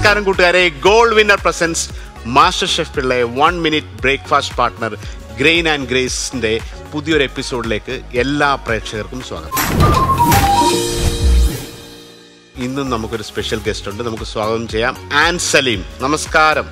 നമസ്കാരം കൂട്ടുകാരെ gold winner presents master chef Pillai one minute breakfast partner grain and ഗ്രേസിന്റെ പുതിയൊരു എപ്പിസോഡിലേക്ക് എല്ലാ പ്രേക്ഷകർക്കും സ്വാഗതം ഇന്നും നമുക്കൊരു സ്പെഷ്യൽ ഗസ്റ്റ് ഉണ്ട് നമുക്ക് സ്വാഗതം ചെയ്യാം ആൻ സലീം നമസ്കാരം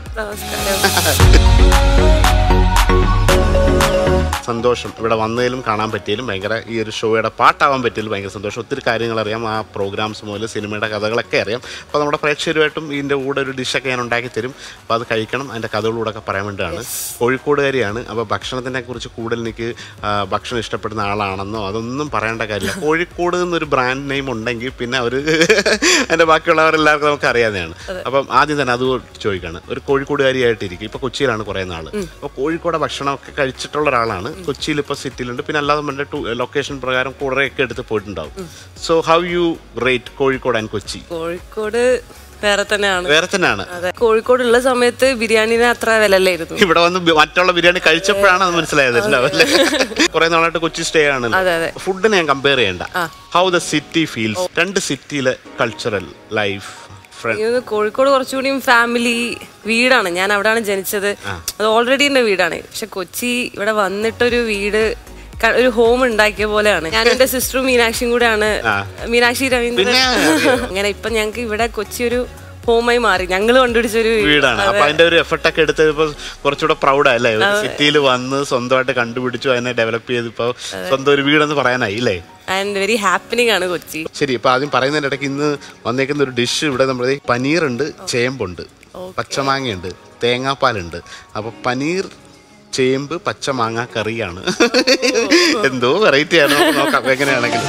സന്തോഷം ഇവിടെ വന്നതിലും കാണാൻ പറ്റിയാലും ഭയങ്കര ഈ ഒരു ഷോയുടെ പാട്ടാവാൻ പറ്റിയാലും ഭയങ്കര സന്തോഷം ഒത്തിരി കാര്യങ്ങൾ അറിയാം ആ പ്രോഗ്രാംസ് മുതൽ സിനിമയുടെ കഥകളൊക്കെ അറിയാം അപ്പോൾ നമ്മുടെ പ്രേക്ഷകരുമായിട്ടും ഇതിൻ്റെ കൂടെ ഒരു ഡിഷൊക്കെ ഞാൻ ഉണ്ടാക്കി തരും അപ്പോൾ അത് കഴിക്കണം അതിൻ്റെ കഥകളൂടെ ഒക്കെ പറയാൻ വേണ്ടിയാണ് കോഴിക്കോടുകാരിയാണ് അപ്പോൾ ഭക്ഷണത്തിനെ കുറിച്ച് കൂടുതൽ എനിക്ക് ആ, ഭക്ഷണം ഇഷ്ടപ്പെടുന്ന ആളാണെന്നോ അതൊന്നും പറയേണ്ട കാര്യമില്ല കോഴിക്കോട് എന്നൊരു ബ്രാൻഡ് നെയിം ഉണ്ടെങ്കിൽ പിന്നെ അവർ അതിൻ്റെ ബാക്കിയുള്ളവരെല്ലാവർക്കും നമുക്ക് അറിയാവുന്നതാണ് അപ്പം ആദ്യം തന്നെ അത് ചോദിക്കാണ് ഒരു കോഴിക്കോടുകാരിയായിട്ടിരിക്കും ഇപ്പോൾ കൊച്ചിയിലാണ് കുറേ നാൾ അപ്പോൾ കോഴിക്കോട് ഭക്ഷണമൊക്കെ കഴിച്ചിട്ടുള്ള ഒരാളാണ് കൊച്ചിയിൽ ഇപ്പോൾ സിറ്റിയിലുണ്ട് പിന്നെ അല്ലാതെ നമ്മുടെ ടു ലൊക്കേഷൻ പ്രകാരം കുറേയൊക്കെ എടുത്ത് പോയിട്ടുണ്ടാവും so how you rate Kozhikode and Kochi Kozhikode വേറെ തന്നെയാണ് വേറെ തന്നെയാണ് അതെ കോഴിക്കോടുള്ള സമയത്ത് ബിരിയാണിന് അത്ര വിലല്ലായിരുന്നു ഇവിടെ വന്ന് ബി- മറ്റുള്ള ബിരിയാണി കഴിച്ചപ്പോഴാണ് അത് മനസ്സിലായത് അല്ലേ കുറെ നാളായിട്ട് കൊച്ചി സ്റ്റേ ആണല്ലോ അതെ അതെ ഫുഡിനെ ഞാൻ കമ്പയർ ചെയ്യണ്ട ഹൗ ദ സിറ്റി ഫീൽസ് രണ്ട് സിറ്റിയിലെ കൾച്ചറൽ ലൈഫ് ഫ്രണ്ട് എനിക്ക് തോന്നുന്നു കോഴിക്കോട് കുറച്ചുകൂടിയും ഫാമിലി വീടാണ് ഞാൻ അവിടെയാണ് ജനിച്ചത് അത് ഓൾറെഡി എന്റെ വീടാണ് പക്ഷെ കൊച്ചി ഇവിടെ വന്നിട്ടൊരു വീട് ക- ഒരു ഹോം ഉണ്ടാക്കിയ പോലെയാണ് ഞാൻ എന്റെ സിസ്റ്ററും മീനാക്ഷിയും കൂടെയാണ് മീനാക്ഷി രവീന്ദ്രൻ പിന്നെ അങ്ങനെ ഇപ്പൊ ഞങ്ങൾക്ക് ഇവിടെ കൊച്ചി ഒരു ഹോമായി മാറി ഞങ്ങൾ കണ്ടുപിടിച്ചൊരു വീടാണ് അപ്പൊ അതിന്റെ ഒരു എഫർട്ട് ഒക്കെ എടുത്ത് ഇപ്പൊ കുറച്ചുകൂടെ പ്രൗഡ് അല്ലേ ഒരു സിറ്റിയിൽ വന്ന് സ്വന്തമായിട്ട് കണ്ടുപിടിച്ചു അതിനെ ഡെവലപ്പ് ചെയ്ത് ഇപ്പൊ സ്വന്തം ഒരു വീടെന്ന് പറയാനായി അല്ലേ ആൻഡ് വെരി ഹാപ്പനിങ് ആണ് കൊച്ചി ശരി ഇപ്പൊ ആദ്യം പറയുന്നതിന്റെ ഇടയ്ക്ക് ഇന്ന് വന്നേക്കുന്ന ഒരു ഡിഷ് ഇവിടെ നമ്മുടെ പനീറുണ്ട് ചേമ്പുണ്ട് പച്ചമാങ്ങയുണ്ട് തേങ്ങാപ്പാലുണ്ട് അപ്പൊ പനീർ ചേമ്പ് പച്ചമാങ്ങ കറിയാണ് എന്തോ വെറൈറ്റി ആണ് നമുക്ക് നോക്കാം എങ്ങനെയാണെങ്കിലും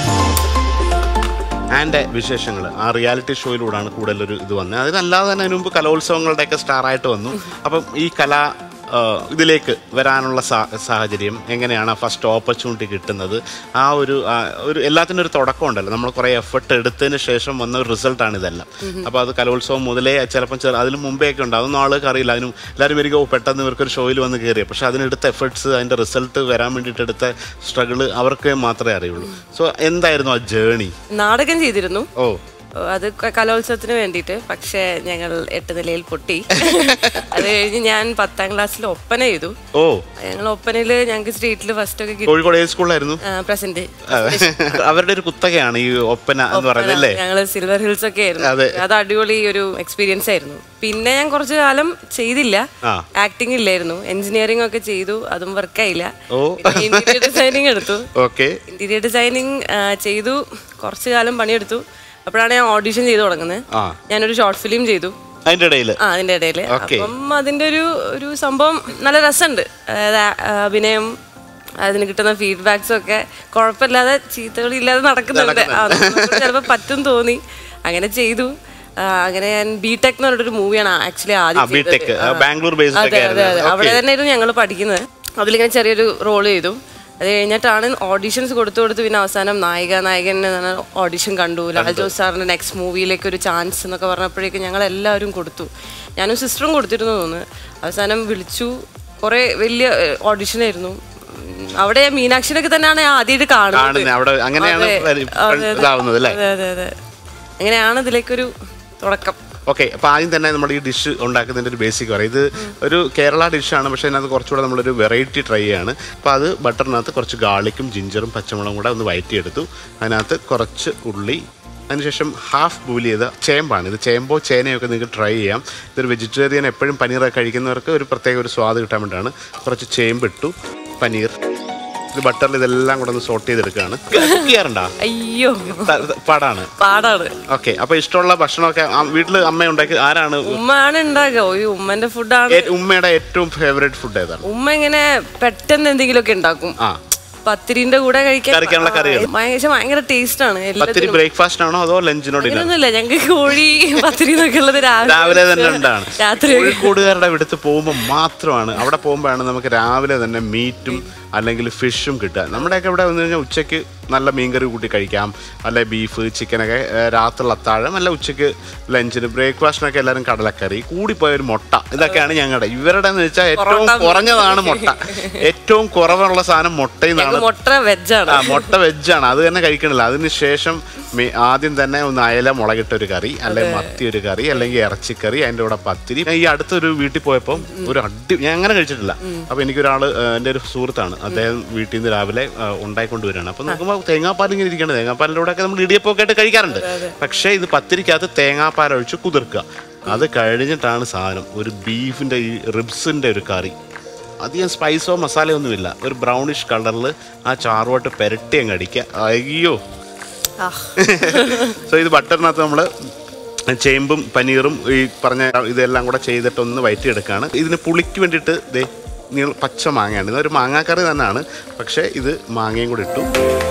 ആൻഡ് വിശേഷങ്ങൾ ആ റിയാലിറ്റി ഷോയിലൂടെയാണ് കൂടുതലൊരു ഇത് വന്നത് അതിനല്ലാതെ തന്നെ അതിന് മുമ്പ് കലോത്സവങ്ങളുടെയൊക്കെ സ്റ്റാറായിട്ട് വന്നു അപ്പം ഈ കലാ ആ, ഇതിലേക്ക് വരാനുള്ള സാ- സാഹചര്യം എങ്ങനെയാണ് ഫസ്റ്റ് ഓപ്പർച്യൂണിറ്റി കിട്ടുന്നത് ആ ഒരു ആ, ഒരു എല്ലാത്തിനും ഒരു തുടക്കം ഉണ്ടല്ലോ നമ്മൾ കുറേ എഫർട്ട് എടുത്തതിന് ശേഷം വന്ന ഒരു റിസൾട്ടാണ് ഇതെല്ലാം അപ്പോൾ അത് കലോത്സവം മുതലേ ചിലപ്പം ചെറു അതിന് മുമ്പേ ഒക്കെ ഉണ്ട് അതൊന്നും ആൾക്ക് അറിയില്ല അതിനും എല്ലാവരും വരിക "ഓ, പെട്ടെന്ന് ഇവർക്കൊരു ഷോയിൽ വന്ന് കയറിയ പക്ഷെ അതിനെടുത്ത എഫേർട്സ് അതിൻ്റെ റിസൾട്ട് വരാൻ വേണ്ടിയിട്ട് എടുത്ത സ്ട്രഗിള് അവർക്ക് മാത്രമേ അറിയുള്ളൂ സോ എന്തായിരുന്നു ആ ജേണി നാടകം ചെയ്തിരുന്നു ഓ അത് ക- കലോത്സവത്തിന് വേണ്ടിയിട്ട് പക്ഷേ ഞങ്ങൾ എട്ട് നിലയിൽ പൊട്ടി അത് കഴിഞ്ഞ് ഞാൻ പത്താം ക്ലാസ്സിൽ ഒപ്പന ചെയ്തു ഓ ഞങ്ങൾ ഒപ്പനയില് ഞങ്ങൾക്ക് സ്റ്റേറ്റിൽ ഫസ്റ്റ് ഒക്കെ കിട്ടി കോഴിക്കോട് ഏത് സ്കൂളിലായിരുന്നു പ്രസന്റ് അതെ. അവരുടെ ഒരു കുത്തകയാണ് ഈ ഒപ്പന എന്ന് പറയുന്നത് അല്ലേ ഞങ്ങൾ സിൽവർ ഹിൽസ് ഒക്കെ അതെ. ആയിരുന്നു അത് അടിപൊളി ഒരു എക്സ്പീരിയൻസ് ആയിരുന്നു പിന്നെ ഞാൻ കുറച്ചു കാലം ചെയ്തില്ല ആ. ആക്ടിങ് ഇല്ലായിരുന്നു എഞ്ചിനീയറിംഗ് ഒക്കെ ചെയ്തു അതും വർക്കായില്ല ഓ. ഇന്റീരിയർ ഡിസൈനിങ് എടുത്തു ഓക്കെ ഇന്റീരിയർ ഡിസൈനിങ് ചെയ്തു കുറച്ചു കാലം പണിയെടുത്തു അപ്പോഴാണ് ഞാൻ ഓഡിഷൻ ചെയ്തു തുടങ്ങുന്നത് ആ ഞാനൊരു ഷോർട്ട് ഫിലിം ചെയ്തു അതിന്റെ ഇടയിൽ ആ അതിന്റെ ഇടയിൽ Okay. അപ്പം അതിന്റെ ഒരു ഒരു സംഭവം നല്ല രസമുണ്ട് അതായത് ആ, അഭിനയം അതിന് കിട്ടുന്ന ഫീഡ്ബാക്സും ഒക്കെ കുഴപ്പമില്ലാതെ ചീത്തകളില്ലാതെ നടക്കുന്നുണ്ട് ചിലപ്പോൾ പറ്റും തോന്നി അങ്ങനെ ചെയ്തു ആ, അങ്ങനെ ഞാൻ ബി ടെക് എന്ന് പറഞ്ഞിട്ടൊരു മൂവിയാണ് ആക്ച്വലി ആ ആദ്യം ബി ചെയ്തത്. ടെക് ബാംഗ്ലൂർ ബേസ്ഡ് അതെ ഒക്കെ അതെ അതെ ആയിരുന്നു അവിടെ Okay. തന്നെയായിരുന്നു ഞങ്ങൾ പഠിക്കുന്നത് അതിലിങ്ങനെ ചെറിയൊരു റോൾ ചെയ്തു അത് കഴിഞ്ഞിട്ടാണ് ഓഡീഷൻസ് കൊടുത്തു കൊടുത്ത് പിന്നെ അവസാനം നായിക നായകൻ ഓഡിഷൻ കണ്ടു ലാൽ ജോസ് സാറിന്റെ നെക്സ്റ്റ് മൂവിയിലേക്ക് ഒരു ചാൻസ് എന്നൊക്കെ പറഞ്ഞപ്പോഴേക്കും ഞങ്ങൾ എല്ലാവരും കൊടുത്തു ഞാനും സിസ്റ്ററും കൊടുത്തിരുന്നു തോന്നുന്നു അവസാനം വിളിച്ചു കുറേ വലിയ ഓഡിഷൻ ആയിരുന്നു ഉം, അവിടെ മീനാക്ഷിനൊക്കെ തന്നെയാണ് ഞാൻ ആദ്യമായിട്ട് കാണുന്നത് കാണുന്നത് അവിടെ അങ്ങനെയാണ് അതെ, വരി- അതെ, അതെ. ഇതാവുന്നത് അല്ലേ അതെ അതെ അതെ അങ്ങനെയാണ് ഇതിലേക്കൊരു തുടക്കം ഓക്കെ അപ്പൊ ആദ്യം തന്നെ നമ്മൾ ഈ ഡിഷ് ഉണ്ടാക്കുന്നതിന്റെ ഒരു ബേസിക് പറയും ഇത് ഒരു കേരള ഡിഷാണ് പക്ഷെ അതിനകത്ത് കുറച്ചുകൂടെ നമ്മളൊരു വെറൈറ്റി ട്രൈ ചെയ്യാണ് അപ്പോൾ അത് ബട്ടറിനകത്ത് കുറച്ച് ഗാർലിക്കും ജിഞ്ചറും പച്ചമുളകും കൂടെ ഒന്ന് വയറ്റിയെടുത്തു അതിനകത്ത് കുറച്ച് ഉള്ളി അതിനുശേഷം ഹാഫ് ബൂലി ചെയ്ത ചേമ്പാണ് ഇത് ചേമ്പോ ചേനയോ ഒക്കെ നിങ്ങൾക്ക് ട്രൈ ചെയ്യാം ഇതൊരു വെജിറ്റേറിയൻ എപ്പോഴും പനീറൊക്കെ കഴിക്കുന്നവർക്ക് ഒരു പ്രത്യേക ഒരു സ്വാദ് കിട്ടാൻ വേണ്ടിയാണ് കുറച്ച് ചേമ്പിട്ടു പനീർ ഇത് ബട്ടറിൽ ഇതെല്ലാം കൂടെ ഒന്ന് സോട്ട് ചെയ്തെടുക്കുകയാണ് കുക്ക് ചെയ്യാറുണ്ടോ അയ്യോ ത- ത- പാടാണ് പാടാണ് ഓക്കെ അപ്പൊ ഇഷ്ടമുള്ള ഭക്ഷണമൊക്കെ ആ- വീട്ടില് അമ്മ ഉണ്ടാക്കി ആരാണ് ഉമ്മയാണ് ഉണ്ടാക്കുക ഈ ഉമ്മന്റെ ഫുഡാണ് ഏ- ഉമ്മയുടെ ഏറ്റവും ഫേവറേറ്റ് ഫുഡ് ഏതാണ് ഉമ്മ ഇങ്ങനെ പെട്ടെന്ന് എന്തെങ്കിലുമൊക്കെ ഉണ്ടാക്കും ആ പത്തിരിന്റെ കൂടെ കഴിക്കാൻ കറിക്കാനുള്ള കറികൾ. ആ, ഭയങ്കര ഭയങ്കര ടേസ്റ്റ് ആണ് പത്തിരി എല്ലാത്തിനും ബ്രേക്ക്ഫാസ്റ്റ് ആണോ അതോ ലഞ്ചിനോ ഡിന്നർ അങ്ങനെയൊന്നുമില്ല ഞങ്ങൾക്ക് കോഴി പത്തിരി എന്നൊക്കെ ഉള്ളത് രാവിലെ രാവിലെ തന്നെ ഉണ്ടാണ് രാത്രി കോഴിക്കോടുകാരുടെ അടുത്ത് പോകുമ്പോൾ മാത്രമാണ് അവിടെ പോകുമ്പോഴാണ് നമുക്ക് രാവിലെ തന്നെ മീറ്റും അല്ലെങ്കിൽ ഫിഷും കിട്ടുക നമ്മുടെയൊക്കെ ഇവിടെ വന്നു കഴിഞ്ഞാൽ ഉച്ചയ്ക്ക് നല്ല മീൻകറി കൂട്ടി കഴിക്കാം അല്ലെ ബീഫ് ചിക്കനൊക്കെ ഏഹ്, രാത്രിയുള്ള അത്താഴം അല്ല ഉച്ചയ്ക്ക് ലഞ്ചിന് ബ്രേക്ക്ഫാസ്റ്റിനൊക്കെ എല്ലാവരും കടലക്കറി കൂടിപ്പോയ ഒരു മുട്ട ഇതൊക്കെയാണ് ഞങ്ങളുടെ ഇവരുടെ എന്ന് വെച്ചാൽ ഏറ്റവും കുറഞ്ഞതാണ് മുട്ട ഏറ്റവും കുറവുള്ള സാധനം മുട്ടയിൽ നിന്നാണ് ഞങ്ങൾക്ക് മുട്ട വെജാണ് ആ മുട്ട വെജാണ് അത് തന്നെ കഴിക്കണില്ല അതിന് ശേഷം മെ- ആദ്യം തന്നെ ഒന്ന് അയല മുളകിട്ട ഒരു കറി അല്ലെങ്കിൽ മത്തി ഒരു കറി അല്ലെങ്കിൽ ഇറച്ചിക്കറി അതിൻ്റെ കൂടെ പത്തിരി ഞാൻ ഈ അടുത്തൊരു വീട്ടിൽ പോയപ്പോൾ ഒരു അടി ഞാൻ അങ്ങനെ കഴിച്ചിട്ടില്ല അപ്പൊ എനിക്കൊരാൾ എൻ്റെ ഒരു സുഹൃത്താണ് അദ്ദേഹം വീട്ടിൽ നിന്ന് രാവിലെ ആ, ഉണ്ടായിക്കൊണ്ട് വരികയാണ് അപ്പൊ നോക്കുമ്പോൾ തേങ്ങാപ്പാൽ ഇങ്ങനെ ഇരിക്കണം തേങ്ങാപ്പാലിൻ്റെ കൂടെ ഒക്കെ നമ്മൾ ഇടിയപ്പൊക്കെ ആയിട്ട് കഴിക്കാറുണ്ട് പക്ഷേ ഇത് പത്തിരിക്കകത്ത് തേങ്ങാപ്പാൽ ഒഴിച്ച് കുതിർക്കുക അത് കഴിഞ്ഞിട്ടാണ് സാധനം ഒരു ബീഫിൻ്റെ ഈ റിബ്സിൻ്റെ ഒരു കറി അധികം സ്പൈസോ മസാലയോ ഒന്നുമില്ല ഒരു ബ്രൗണിഷ് കളറിൽ ആ ചാറുമായിട്ട് പെരട്ടി അങ്ങ് അടിക്കുക അയ്യോ ആ സോ ഇത് ബട്ടറിനകത്ത് നമ്മൾ ചേമ്പും പനീറും ഈ പറഞ്ഞ ഇതെല്ലാം കൂടെ ചെയ്തിട്ടൊന്ന് വയറ്റിയെടുക്കുകയാണ് ഇതിന് പുളിക്ക് വേണ്ടിയിട്ട് ദേ നീള പച്ച മാങ്ങയാണ് ഇതൊരു മാങ്ങാക്കറി തന്നെയാണ് പക്ഷേ ഇത് മാങ്ങയും കൂടി ഇട്ടു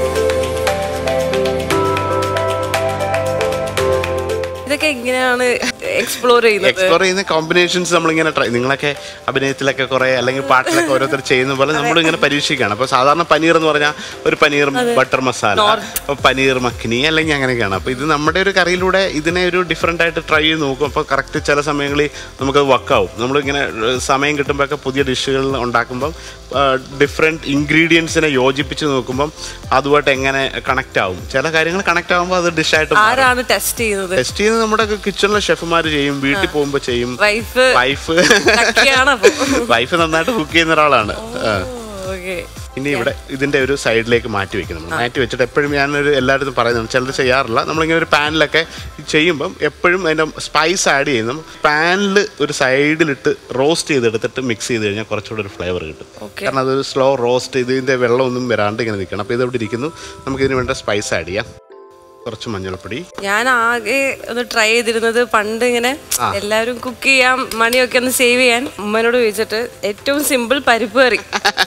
ഇതൊക്കെ എങ്ങനെയാണ് എക്സ്പ്ലോർ ചെയ്യുന്നത് എക്സ്പ്ലോർ ചെയ്യുന്ന കോമ്പിനേഷൻസ് നമ്മളിങ്ങനെ ട്രൈ നിങ്ങളൊക്കെ അഭിനയത്തിലൊക്കെ കുറെ അല്ലെങ്കിൽ പാട്ടിലൊക്കെ ഓരോരുത്തർ ചെയ്യുന്ന പോലെ നമ്മളും ഇങ്ങനെ പരീക്ഷിക്കുകയാണ് അപ്പോൾ സാധാരണ പനീർ എന്ന് പറഞ്ഞാൽ ഒരു പനീർ ബട്ടർ മസാല അപ്പോൾ പനീർ മഖ്നി അല്ലെങ്കിൽ അങ്ങനെയൊക്കെയാണ് അപ്പോൾ ഇത് നമ്മുടെ ഒരു കറിയിലൂടെ ഇതിനെ ഒരു ഡിഫറെൻ്റ് ആയിട്ട് ട്രൈ ചെയ്ത് നോക്കും അപ്പോൾ കറക്റ്റ് ചില സമയങ്ങളിൽ നമുക്കത് വർക്കാവും നമ്മളിങ്ങനെ ഏഹ്, സമയം കിട്ടുമ്പോഴൊക്കെ പുതിയ ഡിഷുകൾ ഉണ്ടാക്കുമ്പം ഡിഫറെൻറ്റ് ഇൻഗ്രീഡിയൻസിനെ യോജിപ്പിച്ച് നോക്കുമ്പം അതുമായിട്ട് എങ്ങനെ കണക്റ്റ് ആവും ചില കാര്യങ്ങൾ കണക്റ്റ് ആകുമ്പോൾ അത് ഡിഷായിട്ട് ആരാണ് ടെസ്റ്റ് ചെയ്യുന്നത് ടെസ്റ്റ് ചെയ്യുന്നത് നമ്മുടെ കിച്ചണിലെ ഷെഫുമാർ ചെയ്യും വീട്ടിൽ പോകുമ്പോൾ ചെയ്യും വൈഫ് വൈഫ് ലക്കിയാണ് അപ്പൊ വൈഫ് നന്നായിട്ട് കുക്ക് ചെയ്യുന്ന ഒരാളാണ് ആ. ഓക്കെ ഇനി ഇവിടെ ഇതിന്റെ ഒരു സൈഡിലേക്ക് മാറ്റി വെക്കും നമ്മൾ മാറ്റി വെച്ചിട്ട് എപ്പോഴും ഞാനൊരു എല്ലായിടത്തും പറയുന്നത് ചിലർ ചെയ്യാറില്ല നമ്മളിങ്ങനെ ഒരു പാനിലൊക്കെ ചെയ്യുമ്പം എപ്പോഴും അതിന്റെ സ്പൈസ് ആഡ് ചെയ്യുന്നു പാനിൽ ഒരു സൈഡിലിട്ട് റോസ്റ്റ് ചെയ്തെടുത്തിട്ട് മിക്സ് ചെയ്ത് കഴിഞ്ഞാൽ കുറച്ചുകൂടെ ഒരു ഫ്ലേവർ കിട്ടും Okay. കാരണം അതൊരു സ്ലോ റോസ്റ്റ് ഇതിന്റെ വെള്ളമൊന്നും വരാണ്ട് ഇങ്ങനെ നിൽക്കണം അപ്പോൾ ഇത് ഇവിടെ ഇരിക്കുന്നു നമുക്ക് ഇതിന് വേണ്ട സ്പൈസ് ആഡ് ചെയ്യാം കുറച്ച് മഞ്ഞൾപ്പൊടി ഞാൻ ആകെ ഒന്ന് ട്രൈ ചെയ്തിരുന്നത് പണ്ട് ഇങ്ങനെ എല്ലാവരും കുക്ക് ചെയ്യാം മണിയൊക്കെ ഒന്ന് സേവ് ചെയ്യാൻ ഉമ്മനോട് ചോദിച്ചിട്ട് ഏറ്റവും സിമ്പിൾ പരിപ്പ് കറി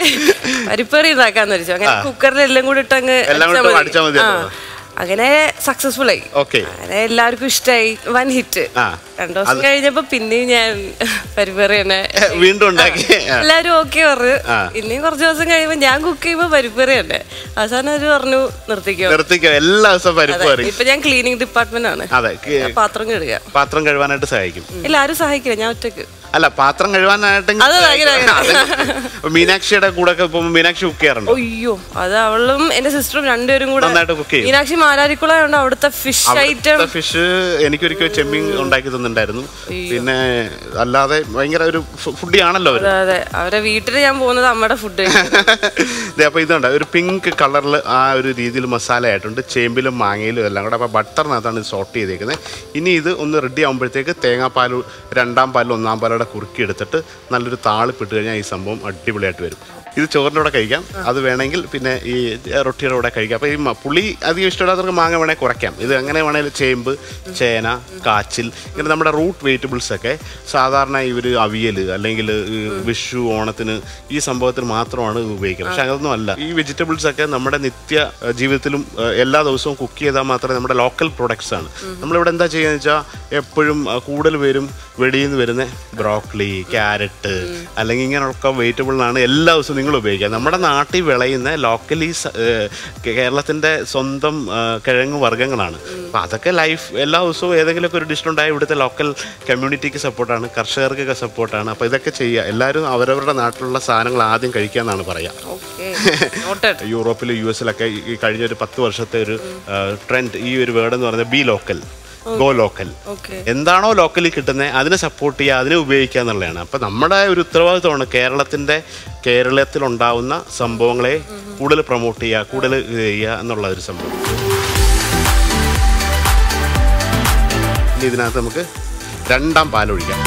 പരിപ്പ് കറി ഉണ്ടാക്കാന്ന് വെച്ചു അങ്ങനെ കുക്കറിൽ എല്ലാം കൂടി ഇട്ട് അങ്ങ് എല്ലാം കൂടി ഇട്ട് അടിച്ചാൽ മതി ആ. അങ്ങനെ സക്സസ്ഫുൾ ആയി ഓക്കെ അങ്ങനെ എല്ലാവർക്കും ഇഷ്ടമായി വൺ ഹിറ്റ് ആ. രണ്ടു ദിവസം കഴിഞ്ഞപ്പോ പിന്നെയും ഞാൻ പരിപ്പ് കറി തന്നെ വീണ്ടും ഉണ്ടാക്കി ആ. എല്ലാരും ഓക്കെ പറഞ്ഞു ആ. പിന്നെയും കുറച്ച് ദിവസം കഴിയുമ്പോ ഞാൻ കുക്ക് ചെയ്യുമ്പോ പരിപ്പ് കറി തന്നെ അവസാനം അവര് പറഞ്ഞു നിർത്തിക്കോ നിർത്തിക്കോ എല്ലാ ദിവസവും പരിപ്പ് അതെ, കറി ഇപ്പൊ ഞാൻ ക്ലീനിങ് ഡിപ്പാർട്ട്മെന്റ് ആണ് അതെ ക- ഞാൻ പാത്രം കഴുകുക പാത്രം കഴുകാനായിട്ട് സഹായിക്കും ഇല്ല ആരും സഹായിക്കില്ല ഞാൻ ഒറ്റക്ക് അല്ല പാത്രം കഴുകാനായിട്ടെങ്കിൽ അത് ഭയങ്കര അപ്പൊ മീനാക്ഷിയുടെ കൂടെ ഒക്കെ പോകുമ്പോൾ മീനാക്ഷി കുക്ക് ചെയ്യാറുണ്ട് അയ്യോ അത് അവളും എന്റെ സിസ്റ്ററും രണ്ടുപേരും കൂടെ നന്നായിട്ട് കുക്ക് ചെയ്യും മീനാക്ഷി മാരാരിക്കുള ഉണ്ട് അവിടുത്തെ ഫിഷ് ഐറ്റം ഫിഷ് എനിക്കൊരിക്കൽ ചെമ്മീൻ ഉണ്ടാക്കി തന്നിട്ടുണ്ടായിരുന്നു പിന്നെ അല്ലാതെ ഭയങ്കര ഒരു ഫുഡി ആണല്ലോ അവര് അതെ അതെ അവരെ വീട്ടിൽ ഞാൻ പോകുന്നത് അമ്മയുടെ ഫുഡ് ദേ, അപ്പൊ ഇതുണ്ട് ഒരു പിങ്ക് കളറിൽ ആ ഒരു രീതിയിൽ മസാല ആയിട്ടുണ്ട് ചേമ്പിലും മാങ്ങയിലും എല്ലാം കൂടെ അപ്പൊ ബട്ടറിനകത്താണ് ഇത് സോർട്ട് ചെയ്തേക്കുന്നത് ഇനി ഇത് ഒന്ന് റെഡി ആകുമ്പോഴത്തേക്ക് തേങ്ങാപ്പാൽ രണ്ടാം പാലും ഒന്നാം പാലോടെ കുറുക്കി എടുത്തിട്ട് നല്ലൊരു താളിപ്പിട്ട് കഴിഞ്ഞാൽ ഈ സംഭവം അടിപൊളിയായിട്ട് വരും ഇത് ചോറിൻ്റെ കൂടെ കഴിക്കാം അത് വേണമെങ്കിൽ പിന്നെ ഈ റൊട്ടിയുടെ കൂടെ കഴിക്കാം അപ്പോൾ ഈ മ- പുളി അധികം ഇഷ്ടമില്ലാത്തവർക്ക് മാങ്ങ വേണേൽ കുറയ്ക്കാം ഇത് എങ്ങനെ വേണേലും ചേമ്പ് ചേന കാച്ചിൽ ഇങ്ങനെ നമ്മുടെ റൂട്ട് വെജിറ്റബിൾസ് ഒക്കെ സാധാരണ ഇവർ അവിയൽ അല്ലെങ്കിൽ ഈ വിഷു ഓണത്തിന് ഈ സംഭവത്തിന് മാത്രമാണ് ഇത് ഉപയോഗിക്കുന്നത് പക്ഷെ അതൊന്നും അല്ല ഈ വെജിറ്റബിൾസ് ഒക്കെ നമ്മുടെ നിത്യ ഏഹ്, ജീവിതത്തിലും ഏഹ്, എല്ലാ ദിവസവും കുക്ക് ചെയ്താൽ മാത്രമേ നമ്മുടെ ലോക്കൽ പ്രൊഡക്ട്സ് ആണ് നമ്മളിവിടെ എന്താ ചെയ്യുന്നത് വെച്ചാൽ എപ്പോഴും ആ, കൂടുതൽ പേരും വെളിയിൽ നിന്ന് വരുന്ന ബ്രോക്കളി ക്യാരറ്റ് അല്ലെങ്കിൽ ഇങ്ങനെയൊക്കെ വെജിറ്റബിളാണ് എല്ലാ ദിവസവും നിങ്ങൾ ഉപയോഗിക്കുക നമ്മുടെ നാട്ടിൽ വിളയുന്ന ലോക്കലി കേരളത്തിൻ്റെ സ്വന്തം ആ, കിഴങ്ങ് വർഗ്ഗങ്ങളാണ് അപ്പോൾ അതൊക്കെ ലൈഫ് എല്ലാ ദിവസവും ഏതെങ്കിലുമൊക്കെ ഒരു ഡിഷിലുണ്ടായ ഇവിടുത്തെ ലോക്കൽ കമ്മ്യൂണിറ്റിക്ക് സപ്പോർട്ടാണ് കർഷകർക്കൊക്കെ സപ്പോർട്ടാണ് അപ്പോൾ ഇതൊക്കെ ചെയ്യുക എല്ലാവരും അവരവരുടെ നാട്ടിലുള്ള സാധനങ്ങൾ ആദ്യം കഴിക്കുക എന്നാണ് പറയുക ഓക്കെ നോട്ടഡ് യൂറോപ്പിലും യു എസിലൊക്കെ ഈ കഴിഞ്ഞ ഒരു പത്ത് വർഷത്തെ ഒരു ട്രെൻഡ് ഈ ഒരു വേർഡ് എന്ന് പറയുന്നത് be local go local okay എന്താണോ ലോക്കലി കിട്ടുന്നത് അതിനെ സപ്പോർട്ട് ചെയ്യുക അതിനെ ഉപയോഗിക്കുക എന്നുള്ളതാണ് അപ്പം നമ്മുടെ ഒരു ഉത്തരവാദിത്വമാണ് കേരളത്തിൻ്റെ കേരളത്തിലുണ്ടാവുന്ന സംഭവങ്ങളെ കൂടുതൽ പ്രൊമോട്ട് ചെയ്യുക കൂടുതൽ ഇത് ചെയ്യുക എന്നുള്ള ഒരു സംഭവം ഇനി ഇതിനകത്ത് നമുക്ക് രണ്ടാം പാലൊഴിക്കാം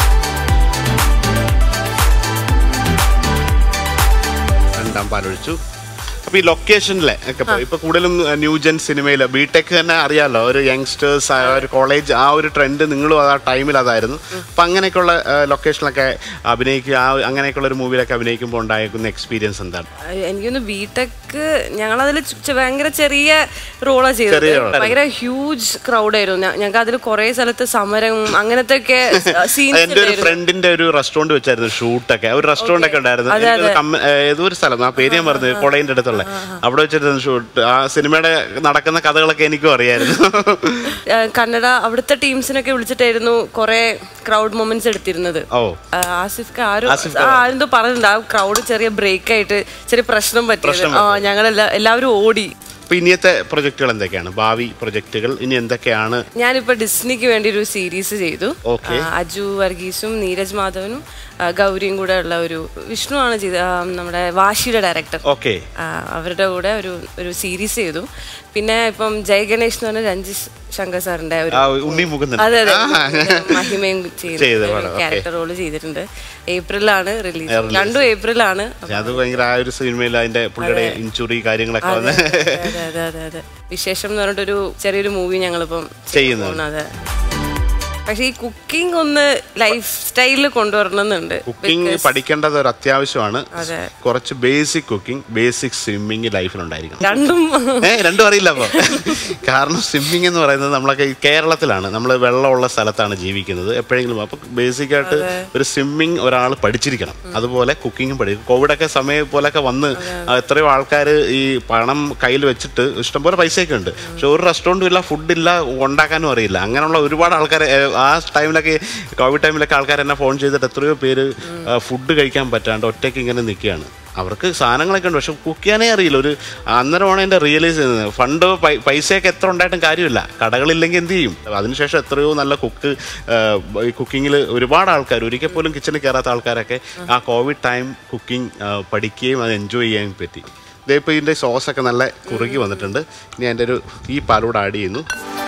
രണ്ടാം പാലൊഴിച്ചു അപ്പൊ ഈ ലൊക്കേഷനിലെ ഒക്കെ ഇപ്പൊ- ഇപ്പൊ കൂടുതലും ന്യൂജൻ സിനിമയിൽ ബിടെക് തന്നെ അറിയാലോ ഒരു യങ്സ്റ്റേഴ്സ് ഒരു കോളേജ് ആ ഒരു ട്രെൻഡ് നിങ്ങളും ആ ടൈമിൽ അതായിരുന്നു അപ്പൊ അങ്ങനെയൊക്കെയുള്ള ലൊക്കേഷനിലൊക്കെ അഭിനയിക്കുക ആ അങ്ങനെയൊക്കെയുള്ള ഒരു മൂവിയിലൊക്കെ അഭിനയിക്കുമ്പോൾ ഉണ്ടായിരിക്കുന്ന എക്സ്പീരിയൻസ് എന്താണ് എനിക്കൊന്ന് ബിടെക് ഞങ്ങളതിൽ ഭയങ്കര ചെറിയ റോളാ ചെയ്തത് ചെറിയ role. ഭയങ്കര ഹ്യൂജ് ക്രൗഡ് ആയിരുന്നു ഞ- ഞങ്ങൾക്ക് അതിൽ കുറെ സ്ഥലത്ത് സമരം അങ്ങനത്തെ ഒക്കെ സീൻസ് എന്റെ ഒരു ഫ്രണ്ടിന്റെ ഒരു റെസ്റ്റോറന്റ് വെച്ചായിരുന്നു ഷൂട്ടൊക്കെ ഒരു റെസ്റ്റോറന്റ് ഒക്കെ ഉണ്ടായിരുന്നു അതെ, എനിക്കൊരു കമ്മ- ഏ, ഏതോ ഒരു സ്ഥലം ആ പേര് ഞാൻ പറഞ്ഞു കോളേജിന്റെ അടുത്തുള്ള അവിടെ വെച്ചിട്ടായിരുന്നു ഷൂട്ട് ആ സിനിമയുടെ നടക്കുന്ന കഥകളൊക്കെ എനിക്കും അറിയായിരുന്നു കന്നഡ അവിടുത്തെ ടീംസിനൊക്കെ വിളിച്ചിട്ടായിരുന്നു കുറെ ക്രൗഡ് മൊമെന്റ്സ് എടുത്തിരുന്നത് ഓ ആ, ആസിഫ് ഖാൻ ആരും ആ, ആരെന്തോ പറഞ്ഞിട്ടുണ്ട് ആ ക്രൗഡ് ചെറിയ ബ്രേക്ക് ആയിട്ട് ചെറിയ പ്രശ്നം പറ്റിയത് ആ ഞങ്ങളെല്ലാ എല്ലാവരും ഓടി അപ്പൊ ഇനിയത്തെ പ്രൊജക്ടുകൾ എന്തൊക്കെയാണ് ഭാവി പ്രൊജക്ടുകൾ ഇനി എന്തൊക്കെയാണ് ഞാനിപ്പോ ഡിസ്നിക്ക് വേണ്ടി ഒരു സീരീസ് ചെയ്തു Okay. ആ, അജു വർഗീസും നീരജ് മാധവനും ആ, ഗൗരിയും കൂടെ ഉള്ള ഒരു വിഷ്ണു ആണ് ചെയ്ത ആ, നമ്മുടെ വാശിയുടെ ഡയറക്ടർ ഓക്കെ അവരുടെ കൂടെ ഒരു ഒരു സീരീസ് ചെയ്തു പിന്നെ ഇപ്പം ജയ ഗണേഷ് എന്ന് പറഞ്ഞ രഞ്ജിത് ശങ്കർ സാറിന്റെ ഒരു ഉണ്ണി മുകുന്ദൻ അതെ അതെ ആ. മഹിമയും ചെയ്ത ചെയ്ത പടം, okay. ക്യാരക്ടർ റോള് ചെയ്തിട്ടുണ്ട് ഏപ്രിലാണ് റിലീസ് രണ്ടും ഏപ്രിലാണ് പക്ഷെ അത് ഭയങ്കര ആ ഒരു സിനിമയിൽ അതിന്റെ പുള്ളിയുടെ ഇഞ്ചുറി കാര്യങ്ങളൊക്കെ വന്ന് അതെ അതെ അതെ അതെ വിശേഷം എന്ന് പറഞ്ഞിട്ടൊരു ചെറിയൊരു മൂവി ഞങ്ങളിപ്പം ചെയ്യുന്നുണ്ട്. അതെ പക്ഷെ ഈ കുക്കിംഗ് ഒന്ന് ലൈഫ് സ്റ്റൈലിൽ കൊണ്ടുവരണമെന്നുണ്ട് കുക്കിംഗ് പഠിക്കേണ്ടത് ഒരു അത്യാവശ്യമാണ് അതെ. കുറച്ച് ബേസിക് കുക്കിംഗ് ബേസിക് സ്വിമ്മിങ് ലൈഫിലുണ്ടായിരിക്കണം രണ്ടും ഏ രണ്ടും അറിയില്ല അപ്പൊ കാരണം സ്വിമ്മിങ് എന്ന് പറയുന്നത് നമ്മളൊക്കെ ഈ കേരളത്തിലാണ് നമ്മൾ വെള്ളമുള്ള സ്ഥലത്താണ് ജീവിക്കുന്നത് എപ്പോഴെങ്കിലും അപ്പൊ ബേസിക് ആയിട്ട് ഒരു സ്വിമ്മിങ് ഒരാൾ പഠിച്ചിരിക്കണം അതുപോലെ കുക്കിങ്ങും പഠിക്കും കോവിഡൊക്കെ സമയം പോലൊക്കെ വന്ന് ആ, എത്രയോ ആൾക്കാർ ഈ പണം കയ്യിൽ വെച്ചിട്ട് ഇഷ്ടംപോലെ പൈസയൊക്കെ ഉണ്ട് പക്ഷെ ഒരു റെസ്റ്റോറൻറ്റും ഇല്ല ഫുഡില്ല ഉണ്ടാക്കാനും അറിയില്ല അങ്ങനെയുള്ള ഒരുപാട് ആൾക്കാർ ആ ടൈമിലൊക്കെ കോവിഡ് ടൈമിലൊക്കെ ആൾക്കാർ എന്നെ ഫോൺ ചെയ്തിട്ട് എത്രയോ പേര് ഫുഡ് കഴിക്കാൻ പറ്റാണ്ട് ഒറ്റയ്ക്ക് ഇങ്ങനെ നിൽക്കുകയാണ് അവർക്ക് സാധനങ്ങളൊക്കെ ഉണ്ട് പക്ഷെ കുക്ക് ചെയ്യാനേ അറിയില്ല ഒരു അന്നേരമാണ് എൻ്റെ റിയലൈസ് ചെയ്യുന്നത് ഫണ്ട് പൈ- പൈസയൊക്കെ എത്ര ഉണ്ടായിട്ടും കാര്യമില്ല കടകളില്ലെങ്കിൽ എന്ത് ചെയ്യും അതിനുശേഷം എത്രയോ നല്ല കുക്ക് ഈ കുക്കിങ്ങിൽ ഒരുപാട് ആൾക്കാർ ഒരിക്കൽ പോലും കിച്ചണിൽ കയറാത്ത ആൾക്കാരൊക്കെ ആ കോവിഡ് ടൈം കുക്കിംഗ് പഠിക്കുകയും അത് എൻജോയ് ചെയ്യാൻ പറ്റി ഇതേ ഇപ്പോൾ ഇതിൻ്റെ സോസൊക്കെ നല്ല കുറുകി വന്നിട്ടുണ്ട് ഇനി എൻ്റെ ഒരു ഈ പാലൂടെ ആഡ് ചെയ്യുന്നു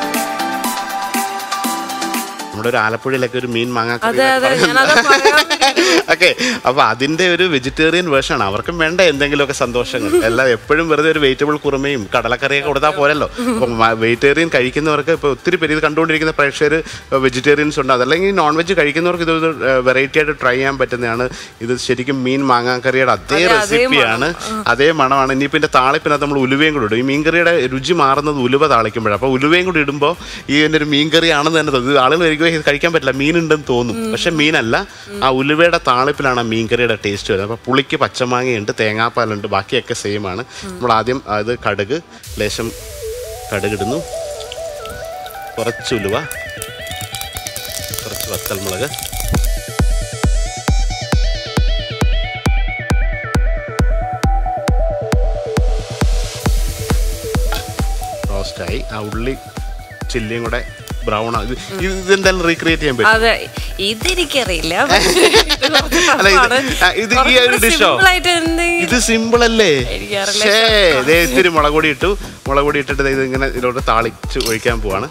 നമ്മുടെ ഒരു ആലപ്പുഴയിലൊക്കെ ഒരു മീൻ മാങ്ങാ അതെ അതെ ഞാനത് പറയാൻ ഓക്കെ അപ്പൊ അതിന്റെ ഒരു വെജിറ്റേറിയൻ വേർഷൻ അവർക്കും വേണ്ട എന്തെങ്കിലുമൊക്കെ സന്തോഷങ്ങൾ എല്ലാം എപ്പോഴും വെറുതെ ഒരു വെജിറ്റബിൾ കുറുമയും കടലക്കറിയൊക്കെ കൊടുത്താൽ പോരല്ലോ അപ്പൊ വെജിറ്റേറിയൻ കഴിക്കുന്നവർക്ക് ഇപ്പൊ ഒത്തിരി പേര് ഇത് കണ്ടുകൊണ്ടിരിക്കുന്ന പ്രേക്ഷകർ വെജിറ്റേറിയൻസ് ഉണ്ട് അതല്ലെങ്കിൽ നോൺ വെജ് കഴിക്കുന്നവർക്ക് ഇത് വെറൈറ്റി ആയിട്ട് ട്രൈ ചെയ്യാൻ പറ്റുന്നതാണ് ഇത് ശരിക്കും മീൻ മാങ്ങാക്കറിയുടെ അതേ അതെ, അതേ റെസിപ്പിയാണ് അതേ മണമാണ് ഇനിയിപ്പോൾ ഇതിന്റെ താളിപ്പിനകത്ത് നമ്മൾ ഉലുവയും കൂടി ഇടും ഈ മീൻകറിയുടെ രുചി മാറുന്നത് ഉലുവ താളിക്കുമ്പോഴാണ് അപ്പോൾ ഉലുവയും കൂടി ഇടുമ്പോൾ ഈ ഇതിന്റെ ഒരു മീൻകറി ആണെന്ന് തന്നെ തോന്നും ഇത് ആളുകൾ ഒരിക്കലും ഇത് കഴിക്കാൻ പറ്റില്ല മീനുണ്ടെന്ന് തോന്നും പക്ഷെ മീനല്ല ആ ഉലുവയുടെ താളിപ്പിലാണ് ആ മീൻകറിയുടെ ടേസ്റ്റ് വരുന്നത് അപ്പോൾ പുളിക്ക് പച്ചമാങ്ങയുണ്ട് തേങ്ങാപ്പാലുണ്ട് ബാക്കിയൊക്കെ സെയിം ആണ് നമ്മൾ ആദ്യം അത് കടുക് ലേശം കടുകിടുന്നു കുറച്ച് ഉലുവ കുറച്ച് വത്തൽമുളക് റോസ്റ്റായി ആ ഉള്ളി ചില്ലിയും കൂടെ ബ്രൗൺ ഇത് ഇതെന്തായാലും റീക്രിയേറ്റ് ചെയ്യാൻ പറ്റും അതെ ഇതെനിക്കറിയില്ല അല്ല ഇത് ആ, ഇത് ഈ ഒരു ഡിഷോ ഇത് സിമ്പിൾ അല്ലേ എനിക്കറിയില്ല. ഷേ ദേ ഇത്തിരി മുളക് പൊടി ഇട്ടു മുളക് പൊടി ഇട്ടിട്ട് ദേ ഇത് ഇങ്ങനെ ഇതിലോട്ട് താളിച്ച് ഒഴിക്കാൻ പോവാണ്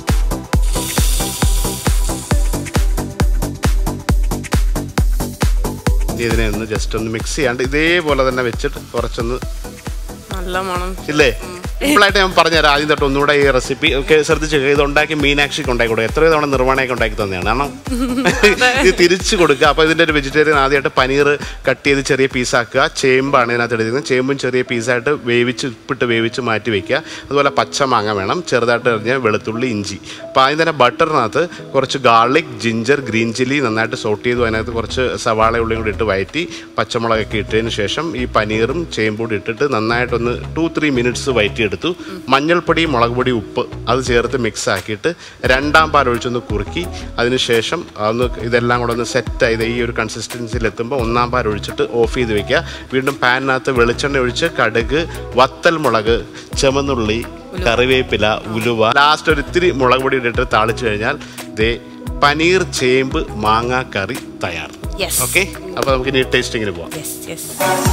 ഇനി ഇതിനെ ഒന്ന് ജസ്റ്റ് ഒന്ന് മിക്സ് ചെയ്യാണ്ട് ഇതേപോലെ തന്നെ വെച്ചിട്ട് കുറച്ചൊന്ന് നല്ല മണം ഇല്ലേ സിമ്പിളായിട്ട് ഞാൻ പറഞ്ഞുതരാം ആദ്യം തൊട്ട് ഒന്നുകൂടെ ഈ റെസിപ്പി ഒക്കെ ശ്രദ്ധിച്ച് ഇത് ഉണ്ടാക്കി മീനാക്ഷിക്ക് ഉണ്ടാക്കി കൊടുക്കുക എത്രയോ തവണ നിർവ്വഹണയൊക്കെ ഉണ്ടാക്കി തന്നെയാണ് കാരണം ഇത് തിരിച്ചു കൊടുക്കുക അപ്പോൾ ഇതിൻ്റെ ഒരു വെജിറ്റേറിയൻ ആദ്യമായിട്ട് പനീർ കട്ട് ചെയ്ത് ചെറിയ പീസാക്കുക ചേമ്പാണ് ഇതിനകത്ത് എടുക്കുന്നത് ചേമ്പും ചെറിയ പീസായിട്ട് വേവിച്ച് ഉപ്പിട്ട് വേവിച്ച് മാറ്റി വെക്കുക അതുപോലെ പച്ചമാങ്ങ വേണം ചെറുതായിട്ട് എറിഞ്ഞ വെളുത്തുള്ളി ഇഞ്ചി അപ്പോൾ ആദ്യം തന്നെ ബട്ടറിനകത്ത് കുറച്ച് ഗാർലിക് ജിഞ്ചർ ഗ്രീൻ ചില്ലി നന്നായിട്ട് സോട്ട് ചെയ്തു അതിനകത്ത് കുറച്ച് സവാള ഉള്ളിയും കൂടി ഇട്ട് വയറ്റി പച്ചമുളകൊക്കെ ഇട്ടതിന് ശേഷം ഈ പനീറും ചേമ്പൂടി ഇട്ടിട്ട് നന്നായിട്ടൊന്ന് ടു ത്രീ മിനിറ്റ്സ് വയറ്റിയെടുത്തു മഞ്ഞൾപ്പൊടി മുളക് പൊടി ഉപ്പ് അത് ചേർത്ത് മിക്സ് ആക്കിയിട്ട് രണ്ടാം പാൽ ഒഴിച്ചൊന്ന് കുറുക്കി അതിനുശേഷം ഒന്ന് ഇതെല്ലാം കൂടെ ഒന്ന് സെറ്റ് ചെയ്ത് ഈ ഒരു കൺസിസ്റ്റൻസിയിൽ എത്തുമ്പോൾ ഒന്നാം പാൽ ഒഴിച്ചിട്ട് ഓഫ് ചെയ്ത് വെക്കുക വീണ്ടും പാനിനകത്ത് വെളിച്ചെണ്ണ ഒഴിച്ച് കടുക് വത്തൽ മുളക് ചുമന്നുള്ളി കറിവേപ്പില ഉലുവ ലാസ്റ്റ് ഒരു ഇത്തിരി മുളക് പൊടി ഇട്ടിട്ട് താളിച്ചു കഴിഞ്ഞാൽ ദേ പനീർ ചേമ്പ് മാങ്ങാ കറി തയ്യാർ Yes. ഓക്കെ അപ്പോൾ നമുക്ക് ഇനി ടേസ്റ്റിങ്ങിന് പോവാം യെസ് യെസ്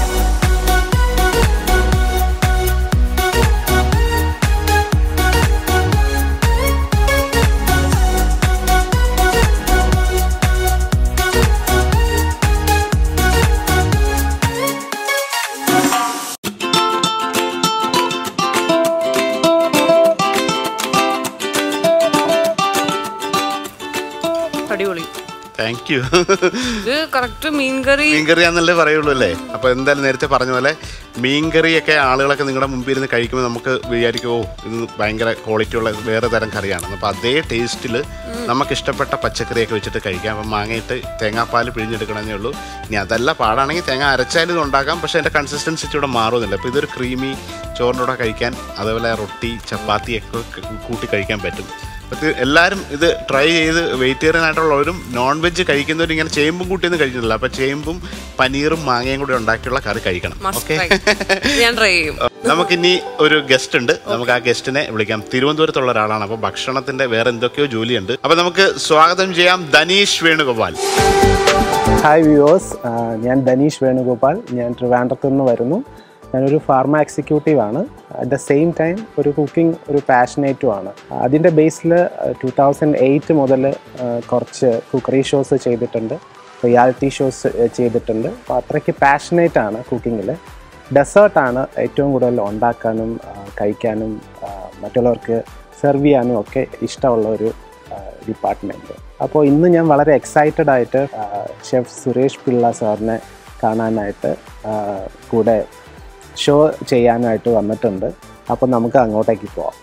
അടിപൊളി താങ്ക് യു ഇത് കറക്റ്റ് മീൻകറി മീൻകറി ആണെന്നല്ലേ പറയുള്ളൂ അല്ലേ അപ്പോൾ എന്തായാലും നേരത്തെ പറഞ്ഞ പോലെ മീൻകറിയൊക്കെ ആളുകളൊക്കെ നിങ്ങളുടെ മുമ്പിൽ ഇരുന്ന് കഴിക്കുമ്പോൾ നമുക്ക് വിചാരിക്കും ഓ ഇത് ഭയങ്കര ക്വാളിറ്റി ഉള്ള വേറെ തരം കറിയാണ് അപ്പോൾ അതേ ടേസ്റ്റിൽ നമുക്ക് ഇഷ്ടപ്പെട്ട പച്ചക്കറിയൊക്കെ വെച്ചിട്ട് കഴിക്കാം അപ്പം മാങ്ങയിട്ട് തേങ്ങാപ്പാൽ പിഴിഞ്ഞെടുക്കണമെന്നേ ഉള്ളൂ ഇനി അതല്ല പാടാണെങ്കിൽ തേങ്ങ അരച്ചാലും ഇത് ഉണ്ടാക്കാം പക്ഷേ അതിൻ്റെ കൺസിസ്റ്റൻസി ഇവിടെ മാറുന്നില്ല അപ്പോൾ ഇതൊരു ക്രീമി ചോറിൻ്റെ കൂടെ കഴിക്കാൻ അതേപോലെ റൊട്ടി ചപ്പാത്തിയൊക്കെ കൂട്ടി കഴിക്കാൻ പറ്റും അപ്പൊ ഇത് എല്ലാവരും ഇത് ട്രൈ ചെയ്ത് വെജിറ്റേറിയൻ ആയിട്ടുള്ളവരും നോൺ വെജ് കഴിക്കുന്നവരും ഇങ്ങനെ ചേമ്പും കൂട്ടിയൊന്നും കഴിക്കുന്നില്ല അപ്പൊ ചേമ്പും പനീറും മാങ്ങയും കൂടി ഉണ്ടാക്കിയുള്ള കറി കഴിക്കണം Must ഓക്കെ try. ഞാൻ ട്രൈ ചെയ്യും നമുക്കിനി ഒരു ഗസ്റ്റ് ഉണ്ട് നമുക്ക് ആ ഗസ്റ്റിനെ വിളിക്കാം തിരുവനന്തപുരത്തുള്ള ഒരാളാണ് അപ്പൊ ഭക്ഷണത്തിന്റെ വേറെ എന്തൊക്കെയോ ജോലിയുണ്ട് അപ്പൊ നമുക്ക് സ്വാഗതം ചെയ്യാം ധനീഷ് വേണുഗോപാൽ ഹായ് വ്യൂവേഴ്സ് ഞാൻ ധനീഷ് വേണുഗോപാൽ ഞാൻ ട്രിവാൻഡ്രത്തു നിന്ന് വരുന്നു ഞാനൊരു ഫാർമ എക്സിക്യൂട്ടീവ് ആണ് അറ്റ് ദ സെയിം ടൈം ഒരു കുക്കിംഗ് ഒരു പാഷനേറ്റും ആണ് അതിൻ്റെ ബേസിൽ ടു തൗസൻഡ് എയ്റ്റ് മുതൽ കുറച്ച് കുക്കറി ഷോസ് ചെയ്തിട്ടുണ്ട് റിയാലിറ്റി ഷോസ് ചെയ്തിട്ടുണ്ട് അപ്പോൾ അത്രയ്ക്ക് പാഷനേറ്റ് ആണ് കുക്കിങ്ങിൽ ഡെസേർട്ടാണ് ഏറ്റവും കൂടുതൽ ഉണ്ടാക്കാനും ആ, കഴിക്കാനും ആ, മറ്റുള്ളവർക്ക് സെർവ് ചെയ്യാനും ഒക്കെ ഇഷ്ടമുള്ള ഒരു ഡിപ്പാർട്ട്മെൻറ്റ് അപ്പോൾ ഇന്ന് ഞാൻ വളരെ എക്സൈറ്റഡ് ആയിട്ട് ഷെഫ് സുരേഷ് പിള്ള സാറിനെ കാണാനായിട്ട് ആ, കൂടെ ഷോ ചെയ്യാനായിട്ട് വന്നിട്ടുണ്ട് അപ്പോൾ നമുക്ക് അങ്ങോട്ടേക്ക് പോവാം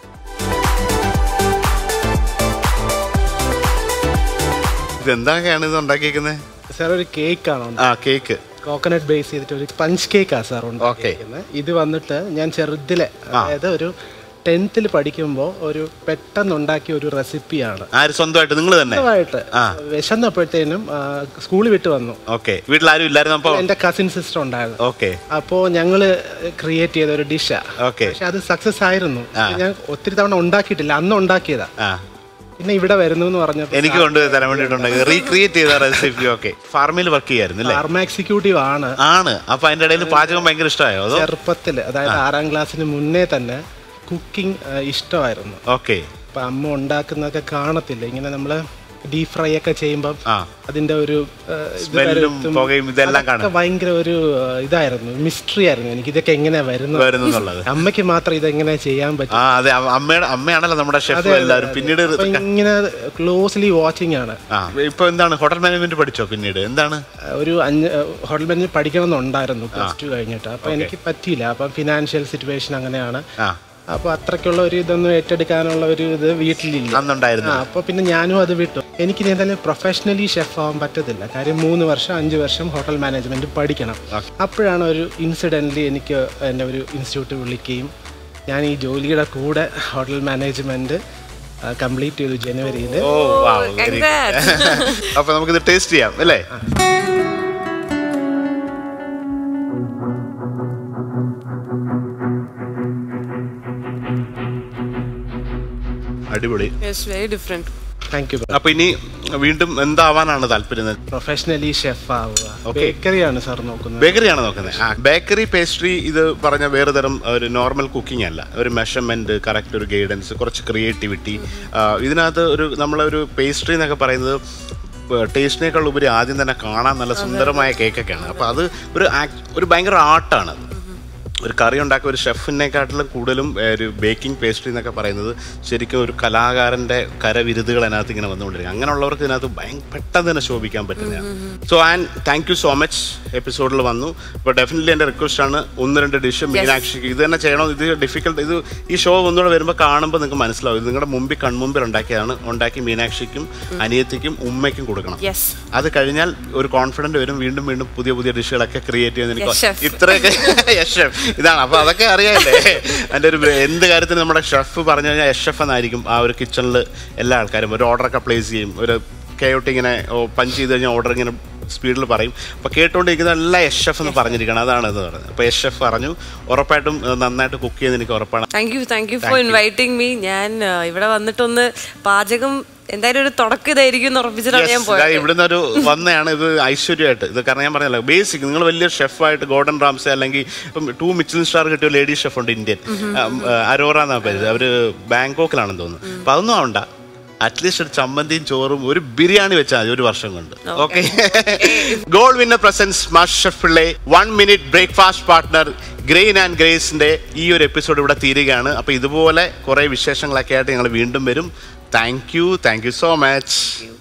ഇതെന്തൊക്കെയാണ് ഇത് ഉണ്ടാക്കിയിരിക്കുന്നത് സാർ ഒരു കേക്ക് ആണ് ആ കേക്ക് കോക്കനട്ട് ബേസ് ചെയ്തിട്ട് ഒരു സ്പഞ്ച് കേക്കാണ് സാർ ഉണ്ടാക്കിയിരിക്കുന്നത് ഇത് വന്നിട്ട് ഞാൻ ചെറുതിലെ അതായത് ഒരു ടെൻത്തിൽ പഠിക്കുമ്പോൾ ഒരു പെട്ടെന്ന് ഉണ്ടാക്കിയ ഒരു റെസിപ്പിയാണ് ആര് സ്വന്തമായിട്ട് നിങ്ങൾ തന്നെ സ്വന്തമായിട്ട് ആ. വിശന്നപ്പോഴത്തേനും ആ, സ്കൂളിൽ വിട്ട് വന്നു ഓക്കെ വീട്ടിൽ ആരും ഇല്ലായിരുന്നു അപ്പൊ എൻ്റെ കസിൻ സിസ്റ്റർ ഉണ്ടായിരുന്നു ഓക്കെ അപ്പോൾ ഞങ്ങൾ ക്രിയേറ്റ് ചെയ്ത ഒരു ഡിഷാണ് ഓക്കെ പക്ഷെ അത് സക്സസ് ആയിരുന്നു ഞാൻ ഒത്തിരി തവണ ഉണ്ടാക്കിയിട്ടില്ല അന്ന് ഉണ്ടാക്കിയതാ ആ പിന്നെ ഇവിടെ വരുന്നു എന്ന് പറഞ്ഞപ്പോൾ എനിക്ക് കൊണ്ട് തരാൻ വേണ്ടിയിട്ടുണ്ടെങ്കിൽ റീക്രിയേറ്റ് ചെയ്ത റെസിപ്പി ഓക്കെ ഫാർമിൽ വർക്ക് ചെയ്യായിരുന്നു അല്ലേ ഫാർമ എക്സിക്യൂട്ടീവ് ആണ് ആണ് അപ്പൊ അതിന്റെ ഇടയിൽ പാചകം ഭയങ്കര ഇഷ്ടമായോ അതോ ചെറുപ്പത്തിൽ അതായത് ആറാം ക്ലാസ്സിന് മുന്നേ തന്നെ കുക്കിംഗ് ഇഷ്ടമായിരുന്നു ഓക്കെ അപ്പൊ അമ്മ ഉണ്ടാക്കുന്നതൊക്കെ കാണത്തില്ല ഇങ്ങനെ നമ്മള് ഡീപ് ഫ്രൈ ഒക്കെ ചെയ്യുമ്പം ആ അതിന്റെ ഒരു ആ, ഇത് സ്മെല്ലും വരുത്തും. പുകയും ഇതെല്ലാം അതൊക്കെ കാണാം ഭയങ്കര ഒരു ആ, ഇതായിരുന്നു മിസ്റ്ററി ആയിരുന്നു എനിക്ക് ഇതൊക്കെ എങ്ങനെയാ വരുന്നത് വരുന്നു എന്നുള്ളത് അമ്മയ്ക്ക് മാത്രം ഇതെങ്ങനെ ചെയ്യാൻ പറ്റും ആ അതെ അ- അമ്മയുടെ അമ്മയാണല്ലോ നമ്മുടെ ഷെഫ് എല്ലാവരും പിന്നീട് അപ്പൊ ഇങ്ങനെ ക്ലോസ്ലി വാച്ചിങ് ആണ് ആ ഇപ്പൊ എന്താണ് ഹോട്ടൽ മാനേജ്മെന്റ് പഠിച്ചോ പിന്നീട് എന്താണ് ഒരു അഞ്ച് ഹോട്ടൽ മാനേജ് പഠിക്കണം എന്നുണ്ടായിരുന്നു പ്ലസ് ടു കഴിഞ്ഞിട്ട് അപ്പൊ എനിക്ക് പറ്റിയില്ല അപ്പൊ ഫിനാൻഷ്യൽ സിറ്റുവേഷൻ അങ്ങനെയാണ് ആ അപ്പൊ അത്രയ്ക്കുള്ള ഒരു ഇതൊന്നും ഏറ്റെടുക്കാനുള്ള ഒരു ഇത് വീട്ടിലില്ല അന്നുണ്ടായിരുന്നു ആ അപ്പോൾ പിന്നെ ഞാനും അത് വിട്ടു എനിക്ക് ഇനി എന്തായാലും പ്രൊഫഷണലി ഷെഫ് ആവാൻ പറ്റത്തില്ല കാര്യം മൂന്ന് വർഷം അഞ്ച് വർഷം ഹോട്ടൽ മാനേജ്മെന്റ് പഠിക്കണം അപ്പോഴാണ് ഒരു ഇൻസിഡൻ്റലി എനിക്ക് എൻ്റെ ഒരു ഇൻസ്റ്റിറ്റ്യൂട്ട് വിളിക്കുകയും ഞാൻ ഈ ജോലിയുടെ കൂടെ ഹോട്ടൽ മാനേജ്മെന്റ് കംപ്ലീറ്റ് ചെയ്തു ജനുവരിയിൽ ഓ wow, very good. Congrats. അപ്പൊ നമുക്കിത് ടേസ്റ്റ് ചെയ്യാം അല്ലേ അടിപൊളി It's very different. Thank you അപ്പൊ ഇനി വീണ്ടും എന്താവാനാണ് താല്പര്യം പ്രൊഫഷണലി ഷെഫ് ആവുക Okay. ബേക്കറിയാണ് സാർ നോക്കുന്നത് ബേക്കറിയാണ് നോക്കുന്നത് ആ ബേക്കറി പേസ്ട്രി ഇത് പറഞ്ഞ വേറെ തരം ഒരു നോർമൽ കുക്കിംഗ് അല്ല ഒരു മെഷർമെന്റ് കറക്റ്റ് ഒരു ഗൈഡൻസ് കുറച്ച് ക്രിയേറ്റിവിറ്റി ഇതിനകത്ത് ഒരു നമ്മളൊരു പേസ്ട്രി എന്നൊക്കെ പറയുന്നത് ടേസ്റ്റിനേക്കാൾ ഉപരി ആദ്യം തന്നെ കാണാൻ നല്ല സുന്ദരമായ കേക്കൊക്കെയാണ് അപ്പോൾ അത് ഒരു ആക്ട് ഒരു ഭയങ്കര ആർട്ടാണ് ഒരു കറി ഉണ്ടാക്കിയ ഒരു ഷെഫിനെക്കാട്ടിലും കൂടുതലും ഏ, ഒരു ബേക്കിംഗ് പേസ്ട്രി എന്നൊക്കെ പറയുന്നത് ശരിക്കും ഒരു കലാകാരൻ്റെ കരവിരുതുകൾ അതിനകത്ത് ഇങ്ങനെ വന്നുകൊണ്ടിരിക്കും അങ്ങനെയുള്ളവർക്ക് ഇതിനകത്ത് ഭയങ്കര പെട്ടെന്ന് തന്നെ ശോഭിക്കാൻ പറ്റുന്നതാണ് so and thank you so much എപ്പിസോഡിൽ വന്നു ഇപ്പോൾ ഡെഫിനറ്റ്ലി എൻ്റെ റിക്വസ്റ്റ് ആണ് ഒന്ന് രണ്ട് ഡിഷ് മീനാക്ഷിക്ക് ഇത് തന്നെ ചെയ്യണം ഇത് ഡിഫിക്കൽട്ട് ഇത് ഈ ഷോ ഒന്നുകൂടെ വരുമ്പോൾ കാണുമ്പോൾ നിങ്ങൾക്ക് മനസ്സിലാവും ഇത് നിങ്ങളുടെ മുമ്പിൽ കൺമുമ്പിൽ ഉണ്ടാക്കിയതാണ് ഉണ്ടാക്കി മീനാക്ഷിക്കും അനിയത്തിക്കും ഉമ്മയ്ക്കും കൊടുക്കണം Yes. അത് കഴിഞ്ഞാൽ ഒരു കോൺഫിഡന്റ് വരും വീണ്ടും വീണ്ടും പുതിയ പുതിയ ഡിഷുകളൊക്കെ ക്രിയേറ്റ് ചെയ്യുന്ന Yes, chef. എനിക്ക് ഇത്രയൊക്കെ യെസ് ഷെഫ് ഇതാണ് അപ്പൊ അതൊക്കെ അറിയാല്ലേ എൻ്റെ ഒരു ബ്ര- എന്ത് കാര്യത്തിന് നമ്മുടെ ഷെഫ് പറഞ്ഞു കഴിഞ്ഞാൽ യെസ് ഷെഫ് എന്നായിരിക്കും ആ ഒരു കിച്ചണിൽ എല്ലാ ആൾക്കാരും ഒരു ഓർഡറൊക്കെ പ്ലേസ് ചെയ്യും ഒരു കേയോട്ട് ഇങ്ങനെ പഞ്ച് ചെയ്ത് കഴിഞ്ഞാൽ ഓർഡർ ഇങ്ങനെ സ്പീഡിൽ പറയും അപ്പോൾ കേട്ടുകൊണ്ടിരിക്കുന്ന എല്ലാ എസ് ഷെഫ് എന്ന് പറഞ്ഞിരിക്കണം അതാണ് എന്ന് പറയുന്നത് അപ്പോൾ എസ് ഷെഫ് പറഞ്ഞു ഉറപ്പായിട്ടും ഇത് നന്നായിട്ട് കുക്ക് ചെയ്യുന്ന എനിക്ക് ഉറപ്പാണ് thank you thank you for inviting me ഞാൻ ആ, ഇവിടെ വന്നിട്ടൊന്ന് പാചകം എന്തായാലും ഒരു തുടക്കം ഇതായിരിക്കും എന്ന് ഉറപ്പിച്ചിട്ടാണ് ഞാൻ Yes, പോയത് ഞാൻ ഇവിടുന്ന് ഒരു വന്നതാണ് ഇത് ഐശ്വര്യമായിട്ട് ഇത് കാരണം ഞാൻ പറഞ്ഞല്ലോ ബേസിക് നിങ്ങൾ വലിയ ഷെഫായിട്ട് ഗോർഡൻ റാംസെ അല്ലെങ്കിൽ ടു മിച്ചിലിൻ സ്റ്റാർ കിട്ടിയ ലേഡി ഷെഫ് ഉണ്ട് ഇന്ത്യൻ അരോറ എന്നാ പേര് അവര് ബാങ്കോക്കിലാണെന്ന് തോന്നുന്നു അപ്പൊ അതൊന്നും ആവണ്ട അറ്റ്ലീസ്റ്റ് ഒരു ചമ്മന്തിയും ചോറും ഒരു ബിരിയാണി വെച്ചാൽ മതി ഒരു വർഷം കൊണ്ട് okay gold winner presents master chef Pillai one minute breakfast partner grain and ഗ്രേസിന്റെ ഈ ഒരു എപ്പിസോഡ് ഇവിടെ തീരുകയാണ് അപ്പൊ ഇതുപോലെ കുറെ വിശേഷങ്ങളൊക്കെ ആയിട്ട് ഞങ്ങൾ വീണ്ടും വരും thank you thank you so much